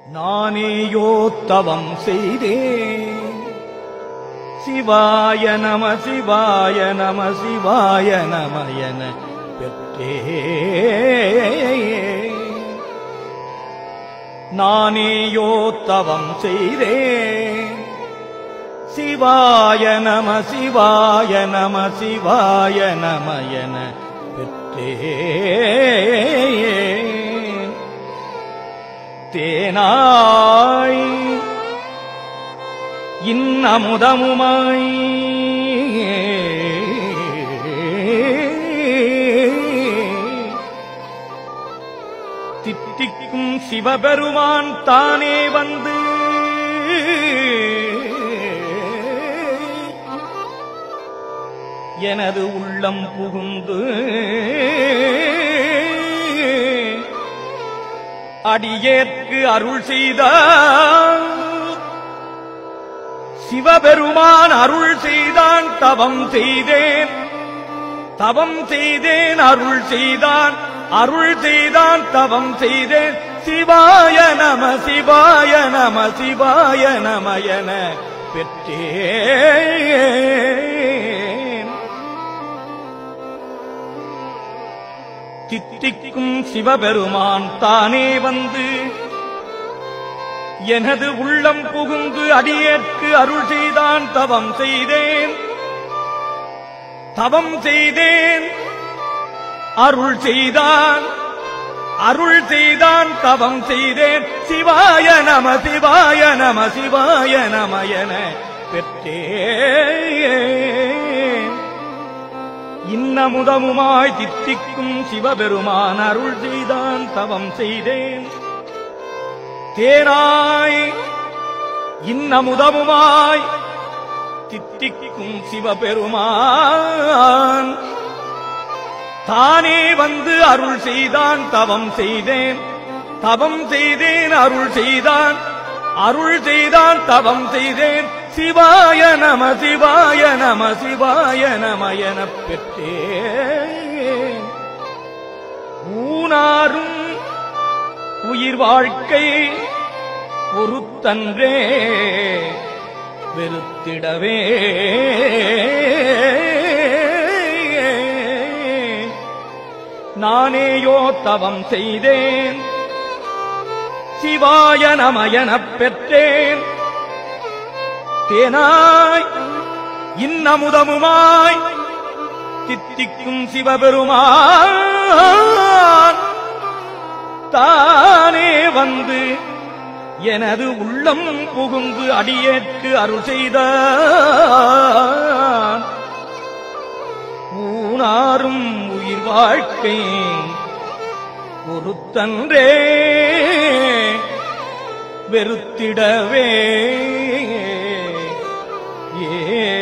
நானேயோ தவம் செய்தேன் சிவாய நம சிவாய நம சிவாய நம என பெற்றே நானேயோ தவம் செய்தேன் சிவாய நம சிவாய நம சிவாய நம என பெற்றேன் தேனாய் இன்னமுதமுமாய் தித்திக்கும் சிவபெருமான் தானே வந்து எனது உள்ளம் புகுந்து அடியேற்கு அருள் செய்தார் சிவபெருமான் அருள் செய்தான் தவம் செய்தேன் தவம் செய்தேன் அருள் செய்தான் அருள் செய்தான் தவம் செய்தேன் சிவாய நம சிவாய நம சிவாய நம என பெற்றேன் தித்திக்கும் சிவபெருமான் தானே வந்து எனது உள்ளம் புகுந்து அடியேற்கு அருள் செய்தான் தவம் செய்தேன் தவம் செய்தேன் அருள் செய்தான் அருள் செய்தான் தவம் செய்தேன் சிவாய நம சிவாய நம சிவாய நம என பெற்றேன் இன்னமுதமுமாய் தித்திக்கும் சிவபெருமான் அருள் செய்தான் தவம் செய்தேன் தேனாய் இன்னமுதமுமாய் தித்திக்கும் சிவபெருமான் தானே வந்து அருள் செய்தான் தவம் செய்தேன் தவம் செய்தேன் அருள் செய்தான் அருள் செய்தான் தவம் செய்தேன் சிவாய நம சிவாய நம சிவாய நம எனப் பெற்றேன் ஊனாரும் உயிர் வாழ்க்கை பொறுத்தன்றே வெறுத்திடவே நானேயோ தவம் செய்தேன் சிவாய நம எனப் பெற்றேன் தேனாய் இன்னமுதமுமாய் தித்திக்கும் சிவபெருமான் தானே வந்து எனது உள்ளம் புகுந்து அடியேற்கு அருள் செய்தான் ஊனாரும் உயிர் வாழ்க்கை பொறுத்தன்றே வெறுத்திடவே ஏ